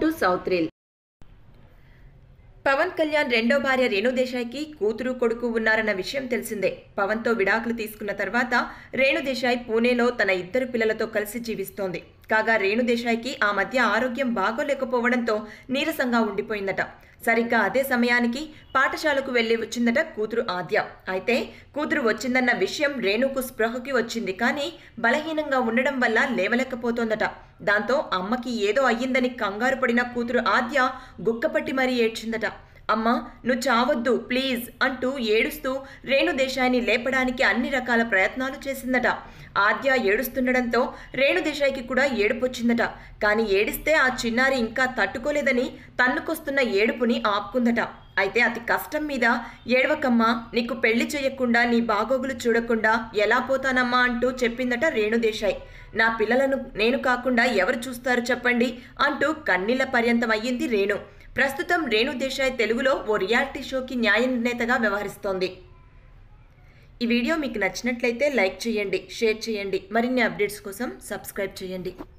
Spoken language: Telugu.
to south reel Pawan Kalyan రెండో భార్య రేణు దేశాయ్కి కూతురు కొడుకు ఉన్నారన్న విషయం తెలిసిందే పవన్తో విడాకులు తీసుకున్న తర్వాత రేణు దేశాయ్ పూణేలో తన ఇద్దరు పిల్లలతో కలిసి జీవిస్తోంది కాగా రేణు దేశాయ్కి ఆ మధ్య ఆరోగ్యం బాగోలేకపోవడంతో నీరసంగా ఉండిపోయిందట సరిగ్గా అదే సమయానికి పాఠశాలకు వెళ్లి వచ్చిందట కూతురు ఆద్య అయితే కూతురు వచ్చిందన్న విషయం రేణుకు స్పృహకి వచ్చింది కానీ బలహీనంగా ఉండడం వల్ల లేవలేకపోతోందట దాంతో అమ్మకి ఏదో అయ్యిందని కంగారు పడిన కూతురు ఆద్య గుక్కపట్టి మరీ ఏడ్చిందట అమ్మ నువ్వు చావొద్దు ప్లీజ్ అంటూ ఏడుస్తూ రేణు దేశాయిని లేపడానికి అన్ని రకాల ప్రయత్నాలు చేసిందట ఆద్య ఏడుస్తుండడంతో రేణు దేశాయికి కూడా ఏడుపొచ్చిందట కానీ ఏడిస్తే ఆ చిన్నారి ఇంకా తట్టుకోలేదని తన్నుకొస్తున్న ఏడుపుని ఆపుకుందట అయితే అతి కష్టం మీద ఏడవకమ్మా నీకు పెళ్లి చేయకుండా నీ బాగోగులు చూడకుండా ఎలా పోతానమ్మా అంటూ చెప్పిందట రేణు దేశాయ్ నా పిల్లలను నేను కాకుండా ఎవరు చూస్తారు చెప్పండి అంటూ కన్నీళ్ల పర్యంతం అయ్యింది రేణు ప్రస్తుతం రేణు దేశాయ్ తెలుగులో ఓ రియాలిటీ షోకి న్యాయ నిర్ణేతగా వ్యవహరిస్తోంది ఈ వీడియో మీకు నచ్చినట్లయితే లైక్ చేయండి షేర్ చేయండి మరిన్ని అప్డేట్స్ కోసం సబ్స్క్రైబ్ చేయండి